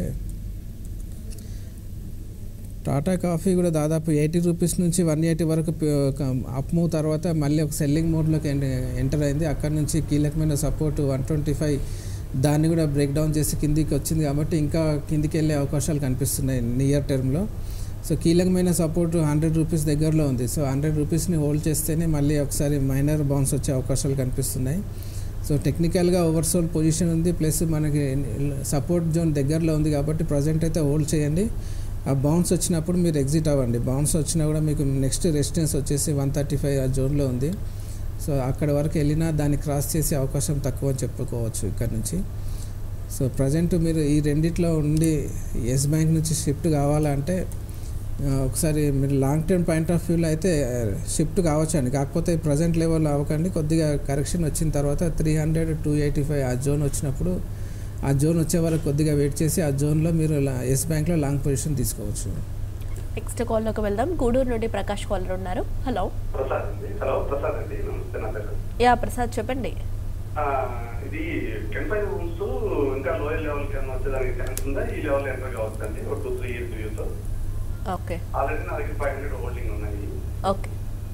టాటా కాఫీ కూడా దాదాపు ఎయిటీ రూపీస్ నుంచి వన్ ఎయిటీ వరకు అప్ మూవ్ తర్వాత మళ్ళీ ఒక సెల్లింగ్ మోడ్లోకి ఎంటర్ అయింది అక్కడ నుంచి కీలకమైన సపోర్ట్ వన్ ట్వంటీ ఫైవ్ దాన్ని కూడా బ్రేక్ డౌన్ చేసి కిందికి వచ్చింది కాబట్టి ఇంకా కిందికి వెళ్ళే అవకాశాలు కనిపిస్తున్నాయి నియర్ టర్మ్లో సో కీలకమైన సపోర్ట్ హండ్రెడ్ రూపీస్ దగ్గరలో ఉంది సో హండ్రెడ్ రూపీస్ని హోల్డ్ చేస్తేనే మళ్ళీ ఒకసారి మైనర్ బౌన్స్ వచ్చే అవకాశాలు కనిపిస్తున్నాయి సో టెక్నికల్గా ఓవర్సోల్ పొజిషన్ ఉంది ప్లస్ మనకి సపోర్ట్ జోన్ దగ్గరలో ఉంది కాబట్టి ప్రజెంట్ అయితే హోల్డ్ చేయండి ఆ బౌన్స్ వచ్చినప్పుడు మీరు ఎగ్జిట్ అవ్వండి బౌన్స్ వచ్చినా కూడా మీకు నెక్స్ట్ రెసిస్టెన్స్ వచ్చేసి వన్ థర్టీ ఫైవ్ ఆ జోన్లో ఉంది సో అక్కడ వరకు వెళ్ళినా దాన్ని క్రాస్ చేసే అవకాశం తక్కువ అని చెప్పుకోవచ్చు ఇక్కడ నుంచి సో ప్రజెంట్ మీరు ఈ రెండిట్లో ఉండి ఎస్ బ్యాంక్ నుంచి షిఫ్ట్ కావాలంటే ఆ, ఒకసారి మీరు లాంగ్ టర్మ్ పాయింట్ ఆఫ్ వ్యూలో అయితే షిఫ్ట్ కావచ్చు అండి కాకపోతే ప్రజెంట్ లెవెల్లో అవ్వకండి కొద్దిగా కరెక్షన్ వచ్చిన తర్వాత three hundred two eighty five ఆ జోన్ వచ్చినప్పుడు ఆ జోన్ వచ్చే వరకు కొద్దిగా వెయిట్ చేసి ఆ జోన్లో మీరు ఎస్ బ్యాంక్లో లాంగ్ పొజిషన్ తీసుకోవచ్చు నెక్స్ట్ కాల్లోకి వెళ్దాం గూడూరు నుండి ప్రకాష్ కాలర్ ఉన్నారు హలో ప్రసాద్ అండి హలో ప్రసాద్ అండి నమస్తే నా పేరు యా ప్రసాద్ చెప్పండి ఆ, ఇది టెన్ ఫైవ్ రూమ్స్ ఇంకా లోయర్ లెవెల్ కి వచ్చేదానికి ఛాన్స్ ఉందా ఈ లెవెల్ ఎంటర్ కావచ్చు అండి ఒక two three years views okay already నా దగ్గర ఫైవ్ హండ్రెడ్ హోల్డింగ్ ఉన్నాయి okay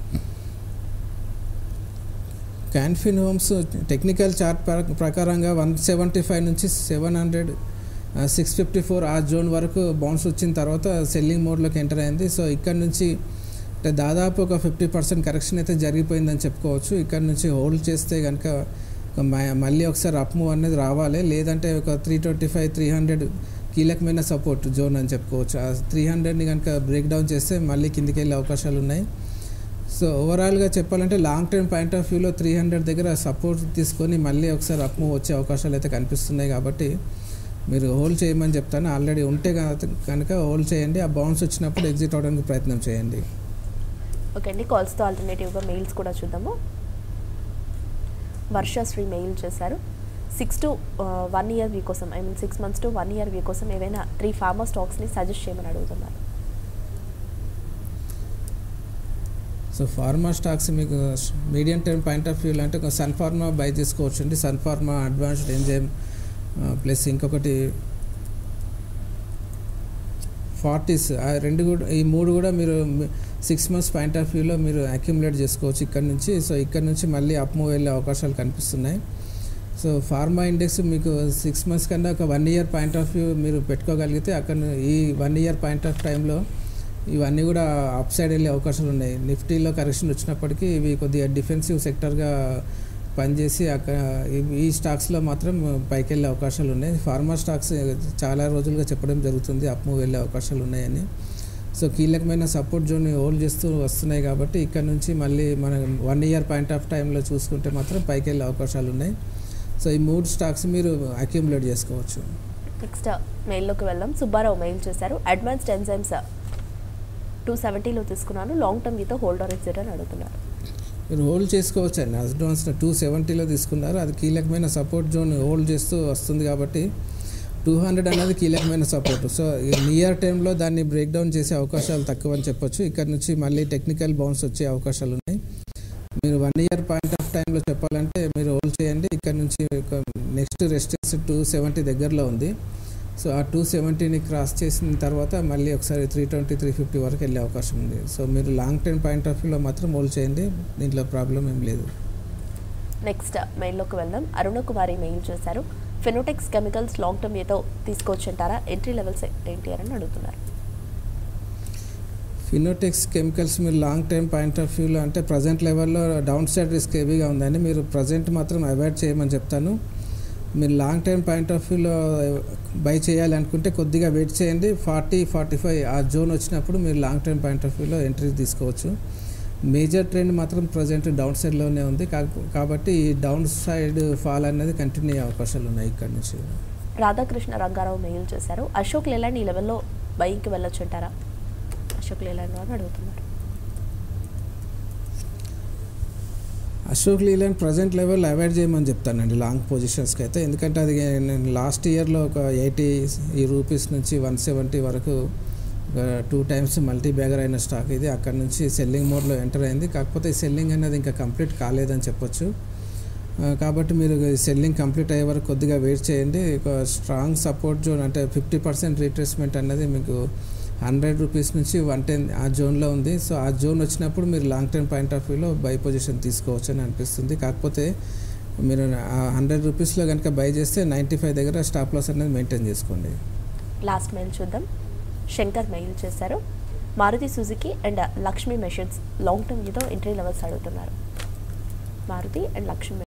Canfin Homes technical chart ప్ర- ప్రకారంగా వన్ సెవెంటీ ఫైవ్ నుంచి seven hundred six fifty four ఆ జోన్ వరకు బౌన్స్ వచ్చిన తర్వాత సెల్లింగ్ మోడ్లోకి ఎంటర్ అయింది సో ఇక్కడ నుంచి అంటే దాదాపు ఒక ఫిఫ్టీ పర్సెంట్ కరెక్షన్ అయితే జరిగిపోయిందని చెప్పుకోవచ్చు ఇక్కడ నుంచి హోల్డ్ చేస్తే కనుక ఒక మ- మళ్ళీ ఒకసారి అప్ మూవ్ అనేది రావాలి లేదంటే ఒక three twenty five three hundred కీలకమైన సపోర్ట్ జోన్ అని చెప్పుకోవచ్చు ఆ త్రీ హండ్రెడ్ని కనుక బ్రేక్ డౌన్ చేస్తే మళ్ళీ కిందికి వెళ్ళే అవకాశాలు ఉన్నాయి సో ఓవరాల్గా చెప్పాలంటే లాంగ్ టర్మ్ పాయింట్ ఆఫ్ వ్యూలో త్రీ హండ్రెడ్ దగ్గర సపోర్ట్ తీసుకొని మళ్ళీ ఒకసారి అప్ మూవ్ వచ్చే అవకాశాలు అయితే కనిపిస్తున్నాయి కాబట్టి మీరు హోల్డ్ చేయమని చెప్తాను ఆల్రెడీ ఉంటే కనుక- కనుక హోల్డ్ చేయండి ఆ బౌన్స్ వచ్చినప్పుడు ఎగ్జిట్ అవడానికి ప్రయత్నం చేయండి ఓకే అండి కాల్స్తో ఆల్టర్నేటివ్గా మెయిల్స్ కూడా చూద్దాము వర్షశ్రీ మెయిల్ చేశారు six to one year view కోసం I mean six months to one year view కోసం ఏవైనా త్రీ ఫార్మర్ స్టాక్స్ని సజెస్ట్ చేయమని అడుగుతున్నారు సో ఫార్మా స్టాక్స్ మీకు మీడియం టర్మ్ పాయింట్ ఆఫ్ వ్యూలో అంటే సన్ ఫార్మా బై చేసుకోవచ్చు అండి సన్ ఫార్మా అడ్వాన్స్డ్ ఎంజైమ్ ప్లస్ ఇంకొకటి ఫార్టీస్ ఆ రెండు కూడా ఈ మూడు కూడా మీరు సిక్స్ మంత్స్ పాయింట్ ఆఫ్ వ్యూలో మీరు అక్యుములేట్ చేసుకోవచ్చు ఇక్కడ నుంచి సో ఇక్కడ నుంచి మళ్ళీ అప్ మూవ్ వెళ్ళే అవకాశాలు కనిపిస్తున్నాయి సో ఫార్మా ఇండెక్స్ మీకు సిక్స్ మంత్స్ కన్నా ఒక one year point of view మీరు పెట్టుకోగలిగితే అక్కడ ను- ఈ వన్ ఇయర్ పాయింట్ ఆఫ్ టైంలో ఇవన్నీ కూడా అప్ సైడ్ వెళ్ళే అవకాశాలు ఉన్నాయి నిఫ్టీలో కరెక్షన్ వచ్చినప్పటికీ ఇవి కొద్దిగా డిఫెన్సివ్ సెక్టర్గా పనిచేసి అక్కడ ఈ- ఈ స్టాక్స్లో మాత్రం పైకి వెళ్ళే అవకాశాలు ఉన్నాయి ఫార్మా స్టాక్స్ చాలా రోజులుగా చెప్పడం జరుగుతుంది అప్ మూవ్ వెళ్ళే అవకాశాలు ఉన్నాయని సో కీలకమైన సపోర్ట్ జోన్ హోల్డ్ చేస్తూ వస్తున్నాయి కాబట్టి ఇక్కడ నుంచి మళ్ళీ మన వన్ ఇయర్ పాయింట్ ఆఫ్ టైంలో చూసుకుంటే మాత్రం పైకి వెళ్ళే అవకాశాలు ఉన్నాయి సో ఈ మూడు స్టాక్స్ మీరు అక్యుములేట్ చేసుకోవచ్చు నెక్స్ట్ మెయిల్లోకి వెళ్దాం సుబ్బారావు మెయిల్ చేశారు అడ్వాన్స్డ్ ఎన్జైమ్స్ టూ సెవెంటీలో తీసుకున్నాను లాంగ్ టర్మ్ మీతో హోల్డ్ ఆర్ ఎగ్జిట్ అని అడుగుతున్నారు మీరు హోల్డ్ చేసుకోవచ్చు అండి అడ్వాన్స్ టూ సెవెంటీలో తీసుకున్నారు అది కీలకమైన సపోర్ట్ జోన్ హోల్డ్ చేస్తూ వస్తుంది కాబట్టి టూ హండ్రెడ్ అనేది కీలకమైన సపోర్ట్ సో నియర్ టైంలో దాన్ని బ్రేక్ డౌన్ చేసే అవకాశాలు తక్కువ అని చెప్పొచ్చు ఇక్కడ నుంచి మళ్ళీ టెక్నికల్ బౌన్స్ వచ్చే అవకాశాలు ఉన్నాయి మీరు వన్ ఇయర్ పాయింట్ ఆఫ్ టైంలో చెప్పాలంటే మీరు హోల్డ్ చేయండి ఇక్కడ నుంచి నెక్స్ట్ రెసిస్టెన్స్ టూ సెవెంటీ దగ్గరలో ఉంది సో ఆ టూ సెవెంటీని క్రాస్ చేసిన తర్వాత మళ్ళీ ఒకసారి త్రీ ట్వంటీ త్రీ ఫిఫ్టీ వరకు వెళ్ళే అవకాశం ఉంది సో మీరు లాంగ్ టర్మ్ పాయింట్ ఆఫ్ వ్యూలో మాత్రం హోల్డ్ చేయండి దీంట్లో ప్రాబ్లం ఏం లేదు నెక్స్ట్ మెయిల్లోకి వెళ్దాం అరుణ కుమారి మెయిల్ చేశారు ఫెనోటెక్స్ కెమికల్స్ లాంగ్ టర్మ్ ఏతో తీసుకోవచ్చంటారా ఎంట్రీ లెవెల్స్ ఏంటి అని అడుగుతున్నారు ఫినోటెక్స్ కెమికల్స్ మీరు లాంగ్ టైం పాయింట్ ఆఫ్ వ్యూలో అంటే ప్రజెంట్ లెవెల్లో డౌన్ సైడ్ రిస్క్ హెవీగా ఉందని మీరు ప్రజెంట్ మాత్రం అవాయిడ్ చేయమని చెప్తాను మీరు లాంగ్ టైం పాయింట్ ఆఫ్ వ్యూలో బై చేయాలి అనుకుంటే కొద్దిగా వెయిట్ చేయండి ఫార్టీ ఫార్టీ ఫైవ్ ఆ జోన్ వచ్చినప్పుడు మీరు లాంగ్ టైం పాయింట్ ఆఫ్ వ్యూలో ఎంట్రీ తీసుకోవచ్చు మేజర్ ట్రెండ్ మాత్రం ప్రజెంట్ డౌన్ సైడ్లోనే ఉంది కా- కాబట్టి ఈ డౌన్ సైడ్ ఫాల్ అనేది కంటిన్యూ అయ్యే అవకాశాలు ఉన్నాయి ఇక్కడ నుంచి రాధాకృష్ణ రంగారావు మెయిల్ చేశారు అశోక్ లేలాండ్ ఈ లెవెల్లో బైక్కి వెళ్ళొచ్చు అంటారా అశోక్ లేలాండ్ అని అడుగుతున్నారు Ashok Leyland present level avoid చేయమని చెప్తానండి లాంగ్ పొజిషన్స్కి అయితే ఎందుకంటే అది నేను లాస్ట్ ఇయర్లో ఒక ఎయిటీ ఈ రూపీస్ నుంచి వన్ సెవెంటీ వరకు టూ టైమ్స్ మల్టీ బ్యాగర్ అయిన స్టాక్ ఇది అక్కడ నుంచి సెల్లింగ్ మోడ్లో ఎంటర్ అయింది కాకపోతే ఈ సెల్లింగ్ అనేది ఇంకా కంప్లీట్ కాలేదని చెప్పొచ్చు ఆ, కాబట్టి మీరు సెల్లింగ్ కంప్లీట్ అయ్యే వరకు కొద్దిగా వెయిట్ చేయండి ఒక స్ట్రాంగ్ సపోర్ట్ జోన్ అంటే ఫిఫ్టీ పర్సెంట్ రీట్రేస్మెంట్ అనేది మీకు హండ్రెడ్ రూపీస్ నుంచి వన్ టెన్ ఆ జోన్లో ఉంది సో ఆ జోన్ వచ్చినప్పుడు మీరు లాంగ్ టర్మ్ పాయింట్ ఆఫ్ వ్యూలో బై పొజిషన్ తీసుకోవచ్చు అని అనిపిస్తుంది కాకపోతే మీరు ఆ హండ్రెడ్ రూపీస్లో కనుక బై చేస్తే నైంటీ ఫైవ్ దగ్గర స్టాప్ లాస్ అనేది మెయింటైన్ చేసుకోండి లాస్ట్ మెయిల్ చూద్దాం శంకర్ మెయిల్ చేశారు Maruti Suzuki and Lakshmi Machines long term ఏదో ఎంట్రీ లెవెల్స్ అడుగుతున్నారు మారుతి అండ్ లక్ష్మీ